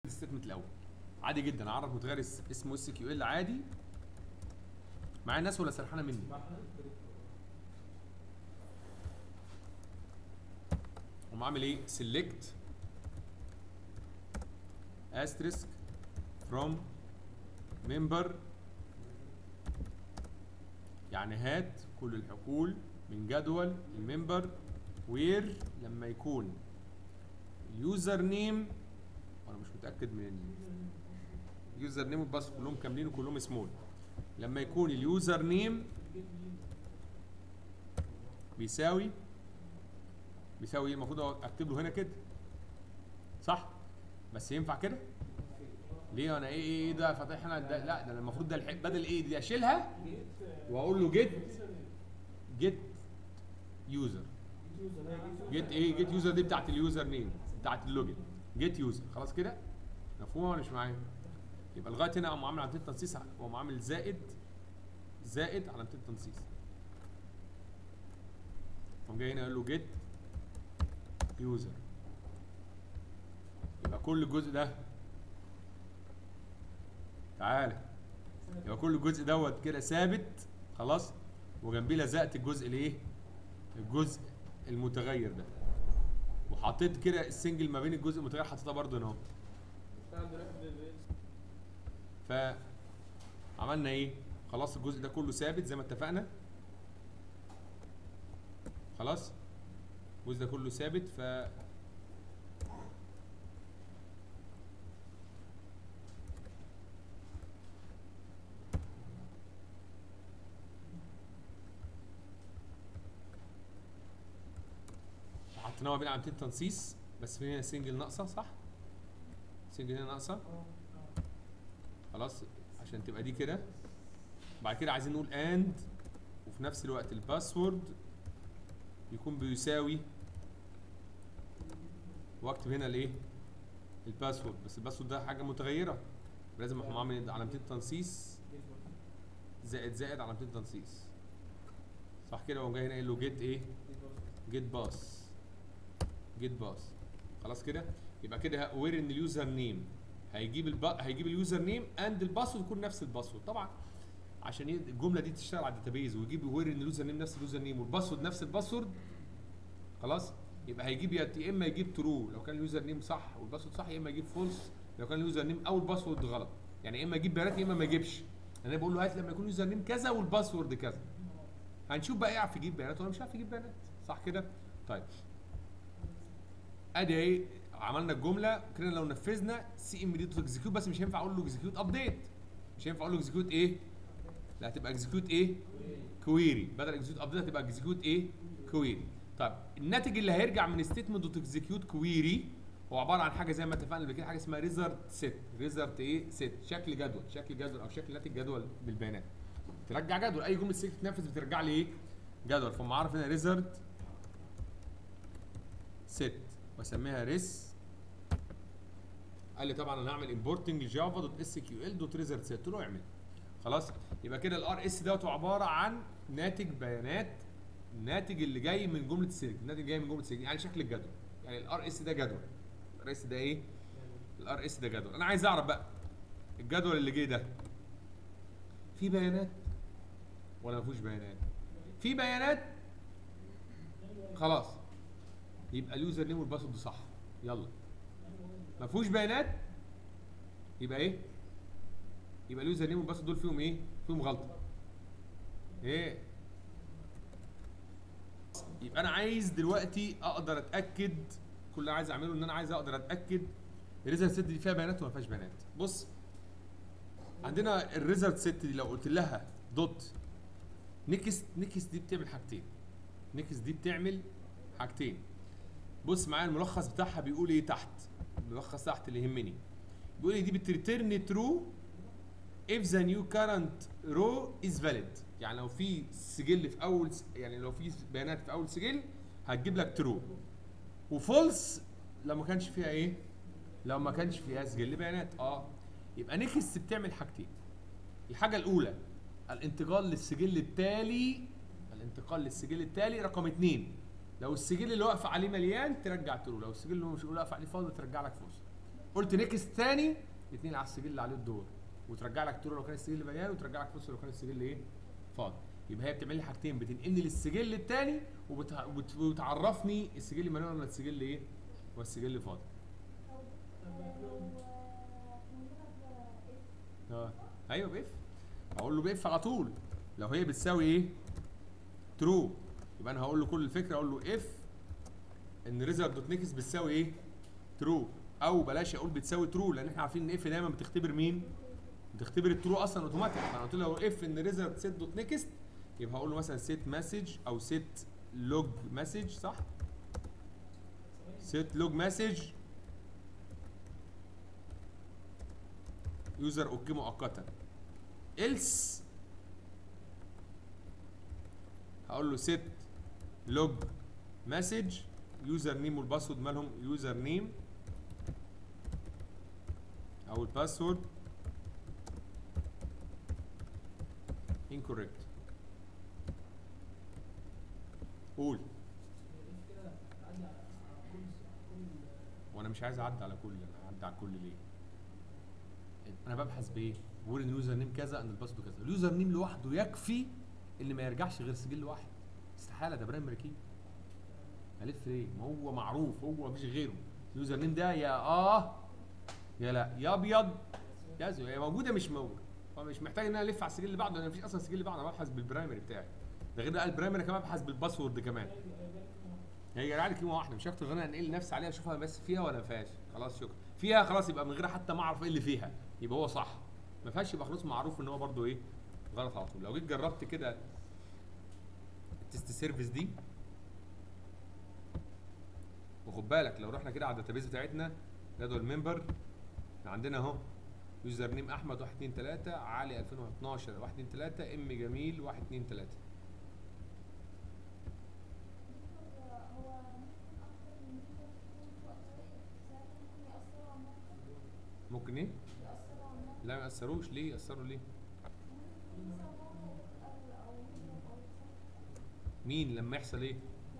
الستمنت الاول عادي جدا اعرف متغير اس- اسمه اس كيو ال عادي معايا الناس ولا سرحانه مني قوم عامل ايه سيلكت asterisk from member يعني هات كل الحقول من جدول الممبر وير لما يكون اليوزر نيم وانا مش متاكد من اليوزر نيم والباس كلهم كاملين وكلهم سمول لما يكون اليوزر نيم بيساوي بيساوي ايه المفروض اكتب له هنا كده صح بس ينفع كده ليه انا ايه ايه إيه ده فاتح انا ده لا ده أنا المفروض ده الح- بدل ايه دي اشيلها واقول له جيت جيت يوزر جيت ايه جيت يوزر دي بتاعت اليوزر نيم بتاعت اللوجن جيت يوزر خلاص كده مفهومه ولا مش معايا يبقى لغايه هنا قام عامل علامتين تنصيص وقام عامل زائد زائد علامتين تنصيص قام جاي هنا قال له جيت يوزر يبقى كل الجزء ده تعالى يبقى كل الجزء دوت كده ثابت خلاص وجنبيه لزقت الجزء الايه الجزء المتغير ده وحطيت كده السنجل ما بين الجزء المتغير حطيتها برضه هنا اهو فعملنا ايه خلاص الجزء ده كله ثابت زي ما اتفقنا خلاص الجزء ده كله ثابت ف حطيناه ما بين علامتين تنصيص بس في هنا سنجل ناقصه صح؟ سنجل هنا ناقصه خلاص عشان تبقى دي كده بعد كده عايزين نقول اند وفي نفس الوقت الباسورد يكون بيساوي واكتب هنا الايه الباسورد بس الباسورد ده حاجه متغيره لازم احنا عامل علامتين تنصيص زائد زائد علامتين تنصيص صح كده وقوم جاي هنا قايل له جيت ايه جيت باس جيت باس خلاص كده يبقى كده وير ان اليوزر نيم هيجيب الب... هيجيب اليوزر نيم اند الباسورد يكون نفس الباسورد طبعا عشان ي- الجمله دي تشتغل على الداتابيز ويجيب وير ان اليوزر نيم نفس اليوزر نيم والباسورد نفس الباسورد خلاص يبقى هيجيب يا يا اما يجيب ترو لو كان اليوزر نيم صح والباسورد صح يا اما يجيب فولس لو كان اليوزر نيم او الباسورد غلط يعني يا اما يجيب بيانات يا اما ما يجيبش انا بقول له هات لما يكون اليوزر نيم كذا والباسورد كذا هنشوف بقى يعرف يجيب بيانات ولا مش عارف يجيب بيانات صح كده طيب ادي ايه عملنا الجمله كده لو نفذنا سي ام دي دوت اكزكيوت بس مش هينفع اقول له اكزكيوت ابديت مش هينفع اقول له اكزكيوت ايه لا هتبقى اكزكيوت ايه كويري بدل اكزكيوت ابديت هتبقى اكزكيوت ايه كويري طيب الناتج اللي هيرجع من ستيتمنت دوت اكزكيوت كويري هو عباره عن حاجه زي ما اتفقنا قبل كده حاجه اسمها ريزلت سيت ريزلت ايه سيت شكل جدول شكل جدول او شكل ناتج جدول بالبيانات ترجع جدول اي جمله سيت تتنفذ بترجع لي ايه جدول فما اعرف هنا ريزلت سيت واسميها ريس قال لي طبعا انا هعمل امبورتنج جافا دوت اس كيو ال دوت ريزلت سيت قلت له اعمل خلاص يبقى كده الار اس دوت عباره عن ناتج بيانات الناتج اللي جاي من جمله السيلكت الناتج اللي جاي من جمله السيلكت يعني شكل الجدول يعني الار اس ده جدول الار اس ده ايه الار اس ده جدول انا عايز اعرف بقى الجدول اللي جه ده فيه بيانات ولا ما فيهوش بيانات في بيانات خلاص يبقى اليوزر نيم والباسورد صح يلا ما فيهوش بيانات يبقى ايه يبقى اليوزر نيم والباسورد دول فيهم ايه فيهم غلطه ايه يبقى انا عايز دلوقتي اقدر اتاكد كل اللي عايز اعمله ان انا عايز اقدر اتاكد الريزلت سيت دي فيها بيانات ولا ما فيهاش بيانات بص عندنا الريزلت سيت دي لو قلت لها دوت نكست نكست دي بتعمل حاجتين نكست دي بتعمل حاجتين بص معايا الملخص بتاعها بيقول ايه تحت الملخص تحت اللي يهمني بيقول لي دي بتريتيرن ترو if the new current row is valid يعني لو في سجل في اول س- يعني لو في بيانات في اول سجل هتجيب لك ترو وفولس لو ما كانش فيها ايه لو ما كانش فيها سجل بيانات اه يبقى نكست بتعمل حاجتين الحاجه الاولى الانتقال للسجل التالي الانتقال للسجل التالي رقم اتنين لو السجل اللي واقف عليه مليان ترجع ترو لو السجل اللي مش واقف عليه فاضي ترجع لك فولس قلت نيكست تاني اتنين على السجل اللي عليه الدور وترجع لك تور لو كان السجل مليان وترجع لك فلوس لو كان السجل ايه فاضي يبقى هي بتعمل لي حاجتين بتنقلني للسجل التاني وبتع... وبت- وبتعرفني السجل مليان ولا السجل ايه ولا السجل فاضي اه ايوه بيف اقول له بيف على طول لو هي بتساوي ايه ترو يبقى انا هقول له كل الفكره اقول له اف ان ريزلت دوت نيكس بتساوي ايه ترو او بلاش اقول بتساوي ترو لان احنا عارفين ان اف دايما بتختبر مين بتختبر الترو اصلا اوتوماتيك فانا قلت له لو اف ان ريزلت سيت دوت نيكست يبقى هقول له مثلا سيت مسج او سيت لوج مسج صح سيت لوج مسج يوزر اوكي مؤقتا else هقول له set log message يوزر نيم والباسورد مالهم يوزر نيم او الباسورد incorrect قول وانا مش عايز اعدي على كل انا اعدي على كل ليه انا ببحث بايه بقول ان اليوزر نيم كذا ان الباسورد كذا اليوزر نيم لوحده يكفي ان ما يرجعش غير سجل واحد استحاله ده برايمري كي الف ليه ما هو معروف هو مفيش غيره اليوزر نيم ده يا اه يا لا يا ابيض يا ازرق يا موجوده مش موجوده فمش محتاج ان انا الف على السجل اللي بعده لان مفيش اصلا سجل اللي بعده انا ببحث بالبرايمري بتاعي ده غير بقى البرايمري كمان ببحث بالباسورد كمان هي جايه لي كلمه واحده مش هكتب غير انا انقل نفسي عليها اشوفها بس فيها ولا ما فيهاش خلاص شكرا فيها خلاص يبقى من غير حتى ما اعرف ايه اللي فيها يبقى هو صح ما فيهاش يبقى خلاص معروف ان هو برده ايه غلط على طول لو جيت جربت كده التست سيرفيس دي وخد بالك لو رحنا كده على الداتابيز بتاعتنا جدول ممبر عندنا اهو يوزر نيم احمد 1 2 3 علي 2012 1 2 3 ام جميل 1 2 3 ممكن ايه؟ لا ما ياثروش ليه ياثروا ليه؟ مين لما يحصل ايه؟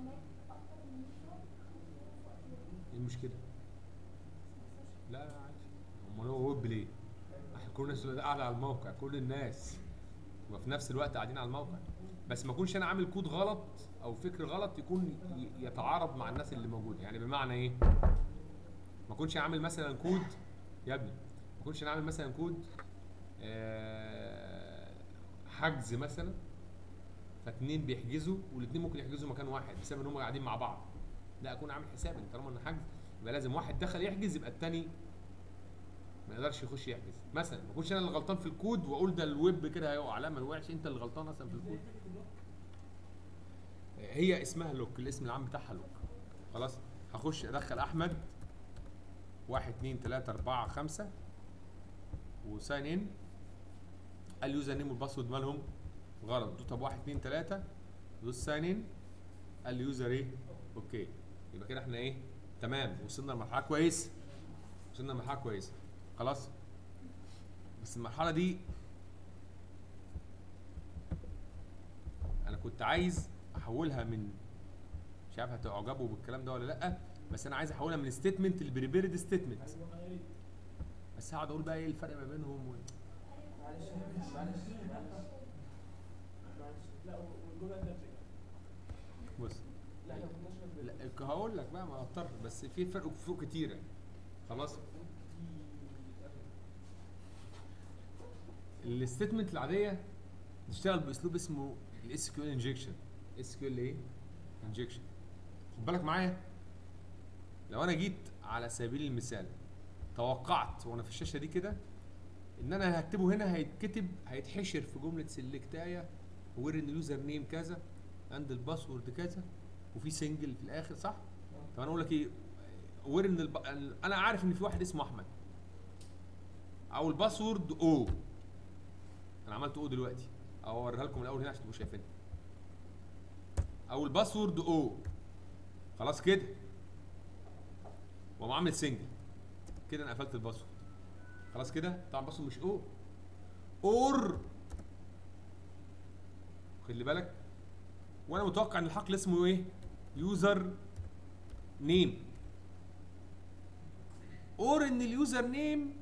ايه المشكله؟ لا لا عادي امال هو ويب ليه؟ احنا كل الناس اللي قاعده على الموقع كل الناس وفي نفس الوقت قاعدين على الموقع بس ما اكونش انا عامل كود غلط او فكر غلط يكون ي- يتعارض مع الناس اللي موجوده يعني بمعنى ايه؟ ما اكونش عامل مثلا كود يا ابني ما اكونش انا عامل مثلا كود آه، حجز مثلا فاتنين بيحجزوا والاثنين ممكن يحجزوا مكان واحد بسبب ان هم قاعدين مع بعض لا اكون عامل حساب ان طالما ان حجز يبقى لازم واحد دخل يحجز يبقى الثاني ما يقدرش يخش يحجز مثلا ما اكونش انا اللي غلطان في الكود واقول ده الويب كده هيقع لا ما وقعش انت اللي غلطان اصلا في الكود هي اسمها لوك الاسم العام بتاعها لوك خلاص هخش ادخل احمد واحد اتنين تلاتة أربعة خمسة وساين ان اليوزر نيم والباسورد مالهم غلط دوس طب واحد اتنين تلاتة دوس ساين ان اليوزر ايه اوكي يبقى كده احنا ايه تمام وصلنا لمرحلة كويسة وصلنا لمرحلة كويسة خلاص بس المرحلة دي انا كنت عايز احولها من مش عارف هتعجبوا بالكلام ده ولا لا بس انا عايز احولها من ستيتمنت لبريبيرد ستيتمنت بس هقعد اقول بقى ايه الفرق ما بينهم و... معلش معلش معلش معلش لا والجمله تفرق بص لا احنا ما كناش نفرق لا هقول لك بقى ما اضطر بس في فرق فوق كتيره خلاص الستيتمنت العاديه بتشتغل باسلوب اسمه الاس كيو ال انجكشن اس كيو ال ايه انجكشن خد بالك معايا لو انا جيت على سبيل المثال توقعت وانا في الشاشه دي كده ان انا هكتبه هنا هيتكتب هيتحشر في جمله سلكتايه وير ان اليوزر نيم كذا عند الباسورد كذا وفي سنجل في الاخر صح؟ طب انا اقول لك ايه وير ان الب... انا عارف ان في واحد اسمه احمد او الباسورد او انا عملت او دلوقتي او اوريها لكم الاول هنا عشان تبقوا شايفينها او الباسورد او خلاص كده واقوم عامل سنجل كده انا قفلت الباسورد خلاص كده طبعا الباسورد مش او اور خلي بالك وانا متوقع ان الحقل اسمه ايه يوزر نيم اور ان اليوزر نيم